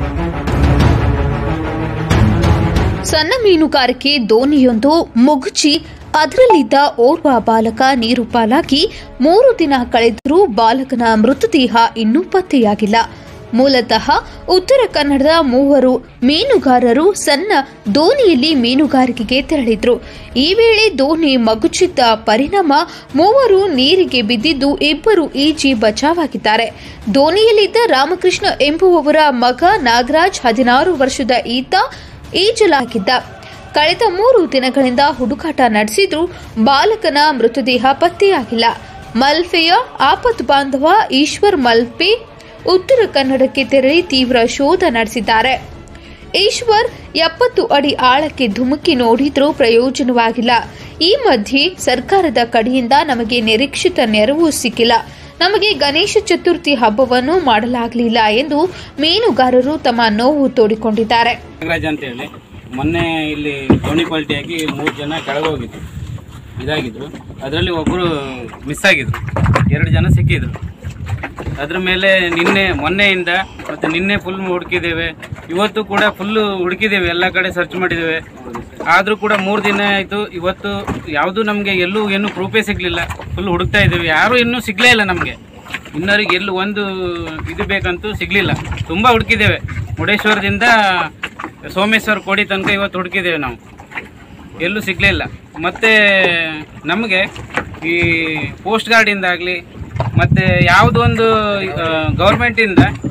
ಸಣ್ಣ ಮೀನುಗಾರಿಕೆ ದೋಣಿಯೊಂದು ಮುಗುಚಿ ಅದರಲ್ಲಿದ್ದ ಓರ್ವ ಬಾಲಕ ನೀರು ಪಾಲಾಗಿ ಮೂರು ದಿನ ಕಳೆದರೂ ಬಾಲಕನ ಮೃತದೇಹ ಇನ್ನೂ ಪತ್ತೆಯಾಗಿಲ್ಲ ಮೂಲತಃ ಉತ್ತರ ಕನ್ನಡದ ಮೂವರು ಮೀನುಗಾರರು ಸಣ್ಣ ದೋಣಿಯಲ್ಲಿ ಮೀನುಗಾರಿಕೆಗೆ ತೆರಳಿದ್ರು ಈ ವೇಳೆ ದೋಣಿ ಮಗುಚಿದ್ದ ಪರಿಣಾಮ ಮೂವರು ನೀರಿಗೆ ಬಿದ್ದಿದ್ದು ಇಬ್ಬರು ಈಜಿ ಬಚಾವಾಗಿದ್ದಾರೆ ದೋಣಿಯಲ್ಲಿದ್ದ ರಾಮಕೃಷ್ಣ ಎಂಬುವವರ ಮಗ ನಾಗರಾಜ್ ಹದಿನಾರು ವರ್ಷದ ಈತ ಈಜಲಾಗಿದ್ದ ಕಳೆದ ಮೂರು ದಿನಗಳಿಂದ ಹುಡುಕಾಟ ನಡೆಸಿದ್ರೂ ಬಾಲಕನ ಮೃತದೇಹ ಪತ್ತೆಯಾಗಿಲ್ಲ ಮಲ್ಪೆಯ ಆಪತ್ ಬಾಂಧವ ಈಶ್ವರ್ ಮಲ್ಪೆ ಉತ್ತರ ಕನ್ನಡಕ್ಕೆ ತೆರಳಿ ತೀವ್ರ ಶೋಧ ನಡೆಸಿದ್ದಾರೆ ಈಶ್ವರ್ ಎಪ್ಪತ್ತು ಅಡಿ ಆಳಕ್ಕೆ ಧುಮುಕಿ ನೋಡಿದ್ರೂ ಪ್ರಯೋಜನವಾಗಿಲ್ಲ ಈ ಮಧ್ಯೆ ಸರ್ಕಾರದ ಕಡೆಯಿಂದ ನಮಗೆ ನಿರೀಕ್ಷಿತ ನೆರವು ಸಿಕ್ಕಿಲ್ಲ ನಮಗೆ ಗಣೇಶ ಚತುರ್ಥಿ ಹಬ್ಬವನ್ನು ಮಾಡಲಾಗಲಿಲ್ಲ ಎಂದು ಮೀನುಗಾರರು ತಮ್ಮ ನೋವು ತೋಡಿಕೊಂಡಿದ್ದಾರೆ ನಾಗರಾಜ್ ಅಂತ ಹೇಳಿ ಮೊನ್ನೆ ಇಲ್ಲಿ ದೋಣಿ ಪಲ್ಟಿಯಾಗಿ ಮೂರು ಜನ ಕೆಳಗೆ ಹೋಗಿದ್ರು ಇದಾಗಿದ್ರು ಅದರಲ್ಲಿ ಒಬ್ಬರು ಮಿಸ್ ಆಗಿದ್ರು ಎರಡು ಜನ ಸಿಕ್ಕಿದ್ರು ಅದ್ರ ಮೇಲೆ ನಿನ್ನೆ ಮೊನ್ನೆಯಿಂದ ಮತ್ತು ನಿನ್ನೆ ಫುಲ್ ಹುಡುಕಿದ್ದೇವೆ ಇವತ್ತು ಕೂಡ ಫುಲ್ಲು ಹುಡುಕಿದ್ದೇವೆ ಎಲ್ಲ ಕಡೆ ಸರ್ಚ್ ಮಾಡಿದ್ದೇವೆ ಆದರೂ ಕೂಡ ಮೂರು ದಿನ ಆಯಿತು ಇವತ್ತು ಯಾವುದೂ ನಮಗೆ ಎಲ್ಲೂ ಏನು ಪ್ರೂಫೇ ಸಿಗಲಿಲ್ಲ ಫುಲ್ ಹುಡುಕ್ತಾ ಇದ್ದೇವೆ ಯಾರೂ ಇನ್ನೂ ಸಿಗಲೇ ಇಲ್ಲ ನಮಗೆ ಇನ್ನವರಿಗೆ ಎಲ್ಲೂ ಒಂದು ಇದು ಬೇಕಂತೂ ಸಿಗಲಿಲ್ಲ ತುಂಬ ಹುಡುಕಿದ್ದೇವೆ ಮುರುಡೇಶ್ವರದಿಂದ ಸೋಮೇಶ್ವರ ಕೋಡಿ ತನಕ ಇವತ್ತು ಹುಡುಕಿದ್ದೇವೆ ನಾವು ಎಲ್ಲೂ ಸಿಗಲಿಲ್ಲ ಮತ್ತು ನಮಗೆ ಈ ಪೋಸ್ಟ್ ಗಾರ್ಡಿಂದಾಗಲಿ ಮತ್ತು ಯಾವುದೋ ಒಂದು ಗೌರ್ಮೆಂಟಿಂದ